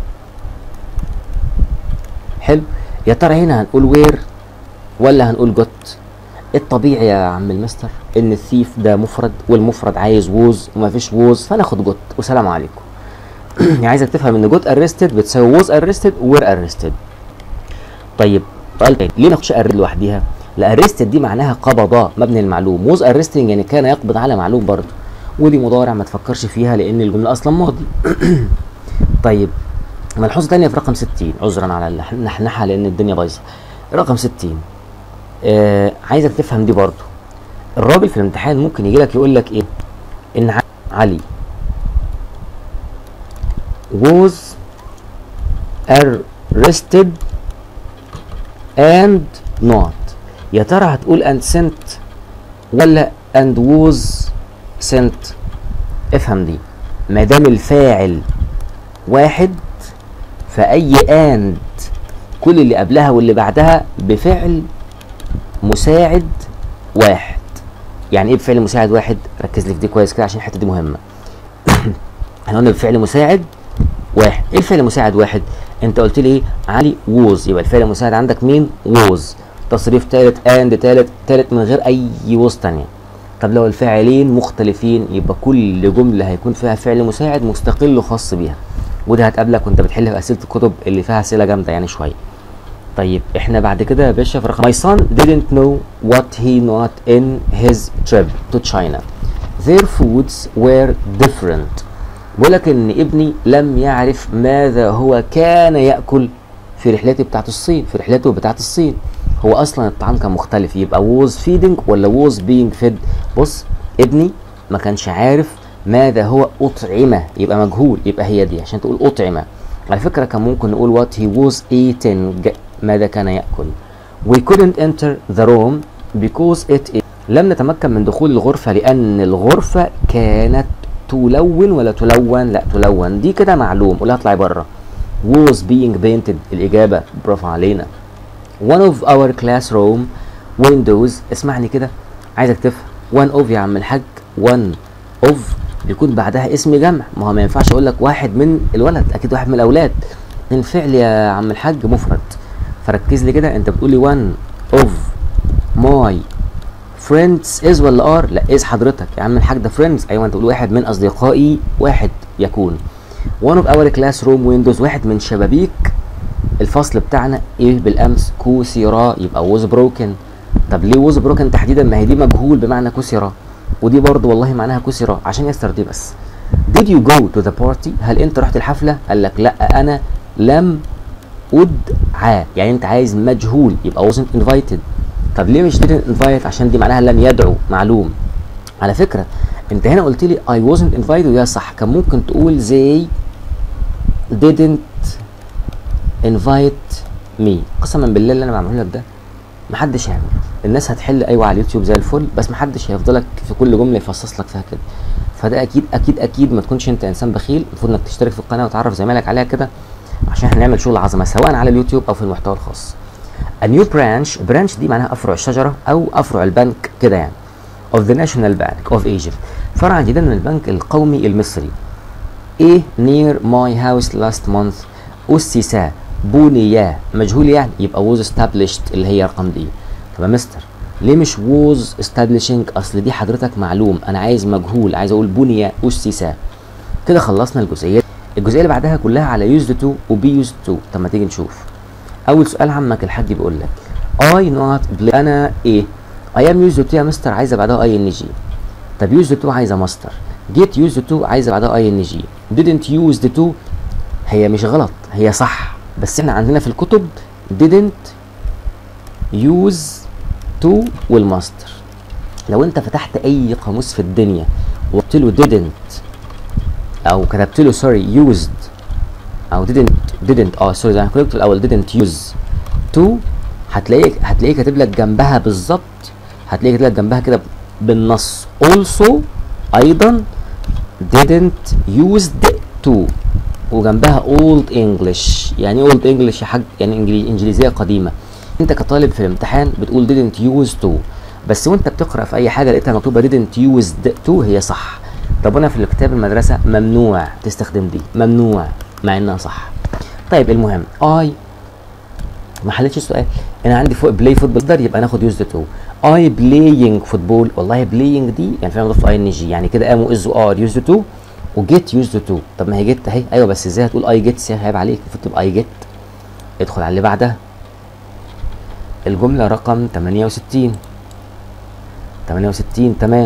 حلو يا ترى هنا هنقول وير ولا هنقول جوت الطبيعي يا عم المستر ان الثيف ده مفرد والمفرد عايز ووز ومفيش ووز فناخد جوت وسلام عليكم يعني عايزك تفهم ان جوت ارستد بتساوي ووز ارستد وير ارستد طيب سؤال تاني ليه ناخدش ارست لوحديها لا ارستد دي معناها قبض مبني المعلوم ووز ارستنج يعني كان يقبض على معلوم برضه ودي مضارع ما تفكرش فيها لان الجمله اصلا ماضي طيب ملحوظه ثانيه في رقم 60 عذرا على النحنحه لان الدنيا بايظه رقم 60 آه عايزك تفهم دي برضو الراجل في الامتحان ممكن يجي لك يقول لك ايه ان علي was arrested and not يا ترى هتقول and sent ولا and was sent افهم دي ما دام الفاعل واحد فأي and كل اللي قبلها واللي بعدها بفعل مساعد واحد يعني ايه بفعل مساعد واحد ركز لي في دي كويس كده عشان الحته دي مهمه احنا قلنا بفعل مساعد واحد ايه الفعل المساعد واحد انت قلت لي ايه علي ووز يبقى الفعل المساعد عندك مين ووز تصريف ثالث اند ثالث ثالث من غير اي ووز ثانيه طب لو الفاعلين مختلفين يبقى كل جمله هيكون فيها فعل مساعد مستقل وخاص بيها وده هتقابلك وانت بتحل في اسئله الكتب اللي فيها اسئله جامده يعني شويه طيب احنا بعد كده يا باشا في رقم My son didn't know what he not in his trip to China. Their foods were different. بقول لك ان ابني لم يعرف ماذا هو كان ياكل في رحلته بتاعت الصين في رحلته بتاعت الصين هو اصلا الطعام كان مختلف يبقى was feeding ولا was being fed بص ابني ما كانش عارف ماذا هو اطعمه يبقى مجهول يبقى هي دي عشان تقول اطعمه على فكره كان ممكن نقول what he was eating ماذا كان يأكل We couldn't enter the room because it is لم نتمكن من دخول الغرفة لأن الغرفة كانت تلون ولا تلون لا تلون دي كده معلوم قولها اطلعي بره was being painted الإجابة برافو علينا one of our classroom windows اسمعني كده عايزك تفهم one of يا عم الحاج one of بيكون بعدها اسم جمع ما هو ما ينفعش اقول لك واحد من الولد اكيد واحد من الاولاد الفعل يا عم الحاج مفرد فركز لي كده انت بتقولي one of my friends is ولا are لا is حضرتك يا عم الحاج ده friends ايوه انت تقول واحد من اصدقائي واحد يكون one of our classroom windows واحد من شبابيك الفصل بتاعنا ايه بالامس كسر يبقى was broken طب ليه was broken تحديدا ما هي دي مجهول بمعنى كسر ودي برضو والله معناها كسر عشان يستر دي بس did you go to the party هل انت رحت الحفله قال لك لا انا لم ادعى يعني انت عايز مجهول يبقى wasn't invited طب ليه مش didn't invite عشان دي معناها لم يدعو معلوم على فكره انت هنا قلت لي I wasn't invited ويا صح كان ممكن تقول they didn't invite me قسما بالله اللي انا بعمله لك ده محدش هيعمل الناس هتحل ايوه على اليوتيوب زي الفل بس محدش هيفضلك في كل جمله يفصص لك فيها كده فده اكيد اكيد اكيد ما تكونش انت انسان بخيل المفروض انك تشترك في القناه وتعرف زمايلك عليها كده عشان احنا نعمل شغل عظمه سواء على اليوتيوب او في المحتوى الخاص A new branch branch دي معناها افرع الشجره او افرع البنك كده يعني of the national bank of Egypt فرع جديد من البنك القومي المصري ايه near my house last month أسس بني مجهول يعني يبقى was established اللي هي رقم دي طب يا مستر ليه مش was establishing اصل دي حضرتك معلوم انا عايز مجهول عايز اقول بني أسس كده خلصنا الجزئيه الجزئيه اللي بعدها كلها على used to وبي used to طب ما تيجي نشوف اول سؤال عمك الحاج بيقول لك I not play انا ايه I am used to يا مستر عايزه بعدها اي ان جي طب used to عايزه ماستر get used to عايزه بعدها اي ان جي didn't used to هي مش غلط هي صح بس احنا عندنا في الكتب didn't use to والماستر لو انت فتحت اي قاموس في الدنيا وقلت له didn't او كتبت له سوري used او didn't didn't اه سوري انا كنت في الاول didn't use to هتلاقيه هتلاقيه كاتب لك جنبها بالظبط هتلاقيه كاتب لك جنبها كده بالنص also ايضا didn't used to وجنبها old english يعني old english يا حاج يعني إنجلي- انجليزيه قديمه انت كطالب في الامتحان بتقول didn't use to بس وانت بتقرا في اي حاجه لقيتها مكتوبه didn't used to هي صح طب انا في الكتاب المدرسه ممنوع تستخدم دي ممنوع مع انها صح طيب المهم I ما حلتش السؤال انا عندي فوق بلاي فوتبول ده يبقى ناخد يوزد تو اي بلاينج فوتبول والله بلاينج دي يعني فعلا ضفت اي ان جي يعني كده قاموا از ار يوزد تو وجيت يوزد تو طب ما هي جيت اهي ايوه بس ازاي هتقول اي جيت عيب عليك المفروض تبقى اي جيت ادخل على اللي بعدها الجمله رقم 68 68 تمام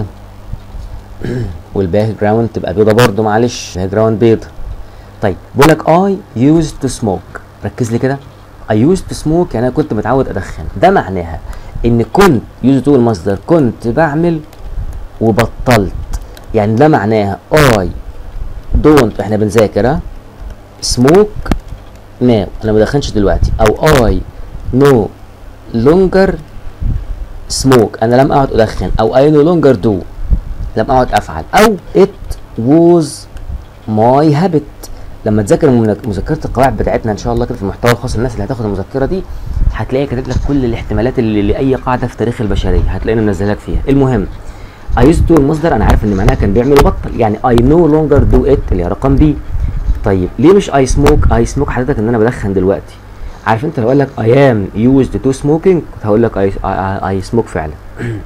والباك جراوند تبقى بيضه برضه معلش باك جراوند بيضه طيب بقول لك اي يوزد تو سموك ركز لي كده اي يوزد تو سموك يعني انا كنت متعود ادخن ده معناها ان كنت يوزد تو المصدر كنت بعمل وبطلت يعني ده معناها اي دونت احنا بنذاكر ها سموك ناو انا ما بدخنش دلوقتي او اي نو لونجر سموك انا لم اقعد ادخن او اي نو لونجر دو لم اقعد افعل او it was my habit لما تذاكر من- مذكره القواعد بتاعتنا ان شاء الله كده في المحتوى الخاص الناس اللي هتاخد المذكره دي هتلاقي كاتب لك كل الاحتمالات اللي لاي قاعده في تاريخ البشريه هتلاقينا منزلها لك فيها المهم I used to المصدر انا عارف ان معناها كان بيعمل وبطل يعني I no longer do it اللي هي رقم بي طيب ليه مش I smoke I smoke حضرتك ان انا بدخن دلوقتي عارف انت لو قال لك I am used to smoking كنت هقول لك I, I, I smoke فعلا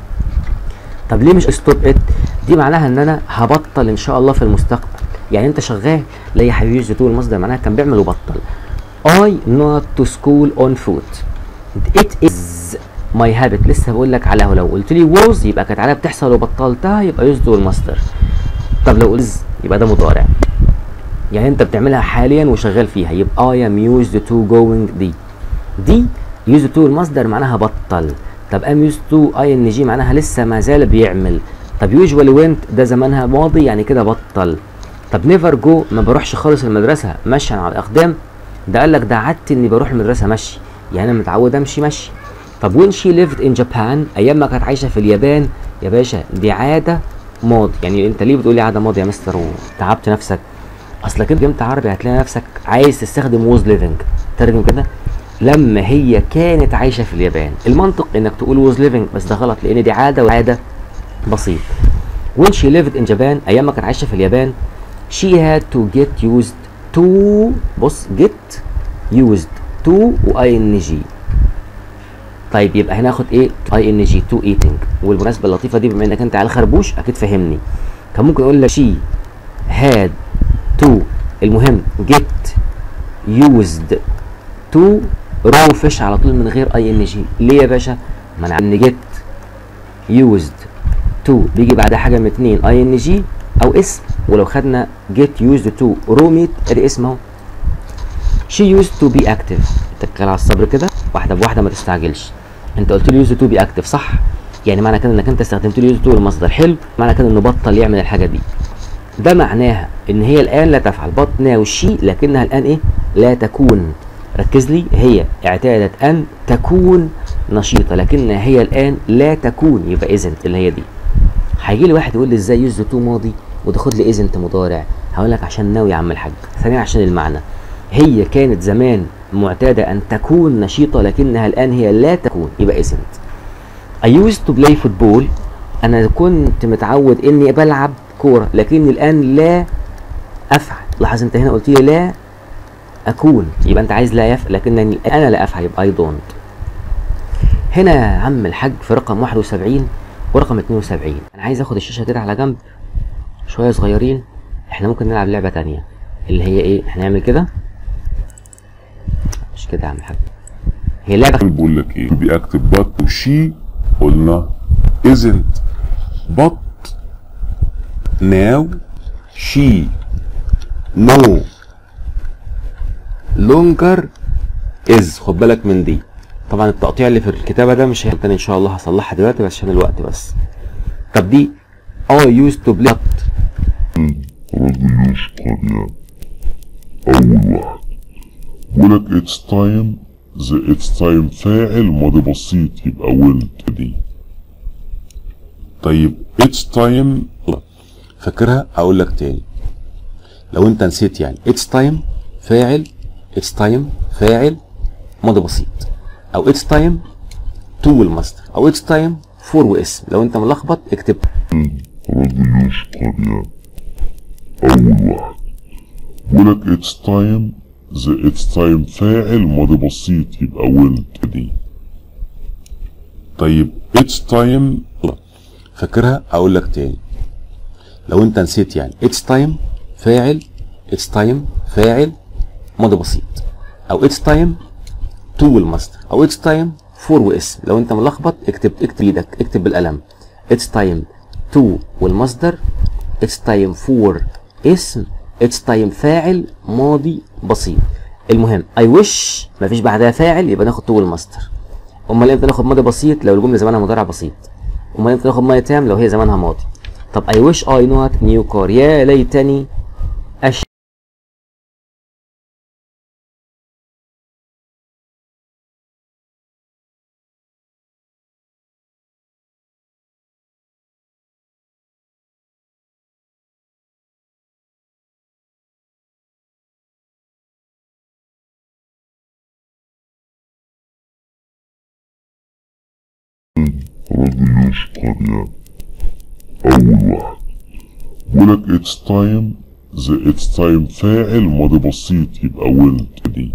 طب ليه مش ستوب ات دي معناها ان انا هبطل ان شاء الله في المستقبل يعني انت شغال لا يا حبيبي يوز المصدر معناها كان بيعمل وبطل I not to school on foot it is my habit لسه بقول لك عليها ولو قلت لي was يبقى كانت عليها بتحصل وبطلتها يبقى يوز المصدر طب لو قلت is يبقى ده مضارع يعني انت بتعملها حاليا وشغال فيها يبقى I am used to going دي دي يوز تو المصدر معناها بطل طب ام يوز تو اي ان جي معناها لسه ما زال بيعمل طب يوجوالي وينت ده زمانها ماضي يعني كده بطل طب نيفر جو ما بروحش خالص المدرسه مشيا على الاقدام ده قال لك ده عدت اني بروح المدرسه مشي يعني انا متعود امشي مشي طب وين شي ليفد ان جابان ايام ما كانت عايشه في اليابان يا باشا دي عاده ماضي يعني انت ليه بتقول لي عاده ماضي يا مستر وتعبت نفسك اصلك انت جبت عربي هتلاقي نفسك عايز تستخدم ووز ليفنج ترجم كده لما هي كانت عايشه في اليابان المنطق انك تقول ووز ليفنج بس ده غلط لان دي عاده وعاده بسيط when she lived in Japan ايام ما كانت عايشه في اليابان she had to get used to بص get used to و ing طيب يبقى هنا هاخد ايه اي ان جي تو ايتنج والمناسبه اللطيفه دي بما انك انت على خربوش اكيد فهمني كان ممكن اقول لك شي هاد تو المهم جيت يوزد تو رو فيش على طول من غير اي ان جي ليه يا باشا ما انا ان جيت يوزد تو بيجي بعدها حاجه من اتنين اي ان جي او اسم ولو خدنا جيت يوزد تو رو ميت ادي اسم اهو شي يوزد تو بي اكتف اتكل على الصبر كده واحده بواحده ما تستعجلش انت قلت لي يوزد تو بي اكتف صح يعني معنى كده انك انت استخدمت لي يوزد تو المصدر حلو معنى كده انه بطل يعمل الحاجه دي ده معناها ان هي الان لا تفعل بط ناو شي لكنها الان ايه لا تكون ركز لي هي اعتادت ان تكون نشيطه لكنها هي الان لا تكون يبقى اذنت اللي هي دي هيجي لي واحد يقول لي ازاي يوز تو ماضي وتاخد لي اذنت مضارع هقول لك عشان ناوي يا عم الحاج ثانيا عشان المعنى هي كانت زمان معتاده ان تكون نشيطه لكنها الان هي لا تكون يبقى اذنت I used to play football انا كنت متعود اني بلعب كوره لكني الان لا افعل لاحظ انت هنا قلت لي لا اكون يبقى انت عايز لا يفعل لكنني انا لا افعل يبقى اي دونت هنا يا عم الحاج في رقم 71 ورقم 72 انا عايز اخد الشاشه كده على جنب شويه صغيرين احنا ممكن نلعب لعبه تانية اللي هي ايه احنا نعمل كده مش كده يا عم الحاج هي لعبه بقول لك ايه بيكتب بط وشي قلنا isn't but now she no longer is خد بالك من دي طبعا التقطيع اللي في الكتابه ده مش هيبقى ان شاء الله هصلحها دلوقتي بس عشان الوقت بس طب دي I used to play رجل يشكر أول واحد بيقولك it's time the it's time فاعل ماضي بسيط يبقى will دي طيب it's time فاكرها اقول لك تاني لو انت نسيت يعني اتس تايم فاعل اتس تايم فاعل ماضي بسيط او اتس تايم تو الماستر او اتس تايم فور واسم لو انت ملخبط اكتب رجل يشكر أول واحد بيقولك it's time the it's time فاعل ماضي بسيط يبقى will دي طيب it's time فاكرها اقول لك تاني لو انت نسيت يعني اتس تايم فاعل اتس تايم فاعل ماضي بسيط او اتس تايم تو الماستر او اتس تايم فور واسم لو انت ملخبط اكتب اكتب ايدك اكتب بالقلم اتس تايم تو والمصدر اتس تايم فور اسم اتس تايم فاعل ماضي بسيط المهم اي وش مفيش بعدها فاعل يبقى ناخد تو والماستر امال امتى ناخد ماضي بسيط لو الجمله زمانها مضارع بسيط امال امتى ناخد ماضي تام لو هي زمانها ماضي طب I wish I not new car يا ليتني أش رجل يشكر أول واحد بيقولك it's time the it's time فاعل ماضي بسيط يبقى will دي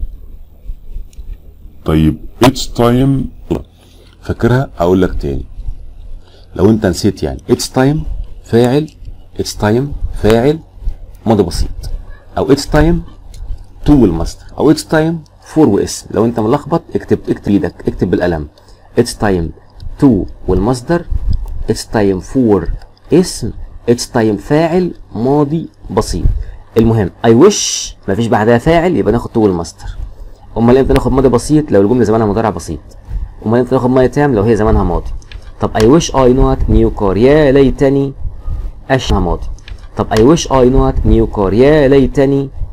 طيب it's time فاكرها اقول لك تاني لو انت نسيت يعني اتس تايم فاعل اتس تايم فاعل ماضي بسيط او اتس تايم تو الماستر او اتس تايم فور واسم لو انت ملخبط اكتب اكتب ايدك اكتب بالقلم اتس تايم تو والمصدر اتس تايم فور اسم اتس تايم فاعل ماضي بسيط المهم اي وش مفيش بعدها فاعل يبقى ناخد تو والماستر امال امتى ناخد ماضي بسيط لو الجمله زمانها مضارع بسيط امال امتى ناخد ماضي تام لو هي زمانها ماضي طب I wish I not new car يا ليتني أش ماضي طب I wish I not new car يا ليتني